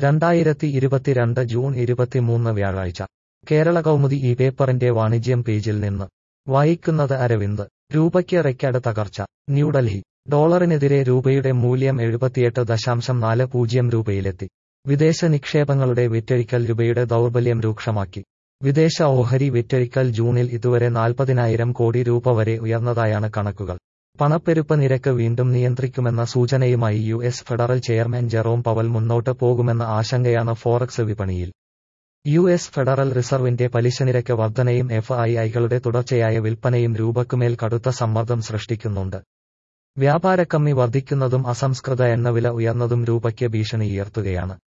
രണ്ടായിരത്തി ഇരുപത്തിരണ്ട് ജൂൺ ഇരുപത്തിമൂന്ന് വ്യാഴാഴ്ച കേരള കൗമുദി ഈ പേപ്പറിന്റെ വാണിജ്യം പേജിൽ നിന്ന് വായിക്കുന്നത് അരവിന്ദ് രൂപയ്ക്ക് റെക്കോർഡ് തകർച്ച ന്യൂഡൽഹി ഡോളറിനെതിരെ രൂപയുടെ മൂല്യം എഴുപത്തിയെട്ട് ദശാംശം നാല് പൂജ്യം രൂപയിലെത്തി വിദേശ നിക്ഷേപങ്ങളുടെ വിറ്റഴിക്കൽ രൂപയുടെ ദൗർബല്യം രൂക്ഷമാക്കി വിദേശ ഓഹരി വിറ്റഴിക്കൽ ജൂണിൽ ഇതുവരെ നാൽപ്പതിനായിരം കോടി രൂപ വരെ ഉയർന്നതായാണ് കണക്കുകൾ പണപ്പെരുപ്പ നിരക്ക് വീണ്ടും നിയന്ത്രിക്കുമെന്ന സൂചനയുമായി U S federal chairman Jerome Powell മുന്നോട്ട് പോകുമെന്ന ആശങ്കയാണ് ഫോറക്സ് വിപണിയിൽ യു എസ് ഫെഡറൽ റിസർവിന്റെ പലിശനിരക്ക് വർധനയും എഫ് ഐ ഐകളുടെ തുടർച്ചയായ വിൽപ്പനയും രൂപക്കുമേൽ കടുത്ത സമ്മർദ്ദം സൃഷ്ടിക്കുന്നുണ്ട് വ്യാപാരക്കമ്മി വർദ്ധിക്കുന്നതും അസംസ്കൃത എണ്ണവില ഉയർന്നതും രൂപയ്ക്ക് ഭീഷണിയുയർത്തുകയാണ്